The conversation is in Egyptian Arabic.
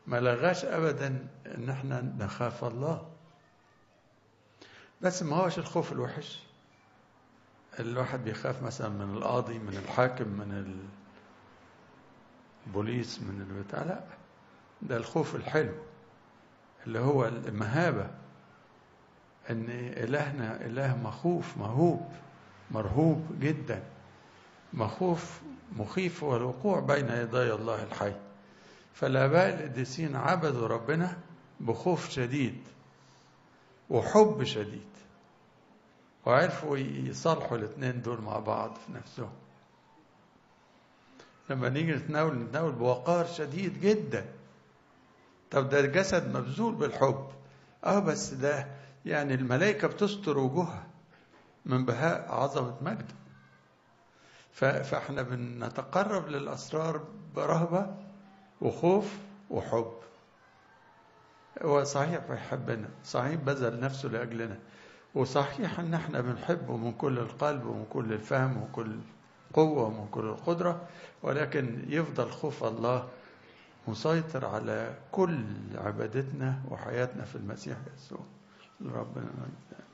ما لغاش ابدا ان احنا نخاف الله بس ما هوش الخوف الوحش الواحد بيخاف مثلا من القاضي من الحاكم من البوليس من البتاع لا ده الخوف الحلو اللي هو المهابة ان الهنا اله مخوف مهوب مرهوب جدا مخوف مخيف هو الوقوع بين يدي الله الحي فالآباء القديسين عبدوا ربنا بخوف شديد وحب شديد وعرفوا يصالحوا الاثنين دول مع بعض في نفسهم لما نيجي نتناول نتناول بوقار شديد جدا طب ده الجسد مبذول بالحب اه بس ده يعني الملائكة بتستر وجوهها من بهاء عظمة مجده فاحنا بنتقرب للأسرار برهبة وخوف وحب هو صحيح بيحبنا صحيح بذل نفسه لأجلنا وصحيح ان احنا بنحبه من كل القلب ومن كل الفهم ومن كل القوة ومن كل القدرة ولكن يفضل خوف الله مسيطر على كل عبادتنا وحياتنا في المسيح يسوع ربنا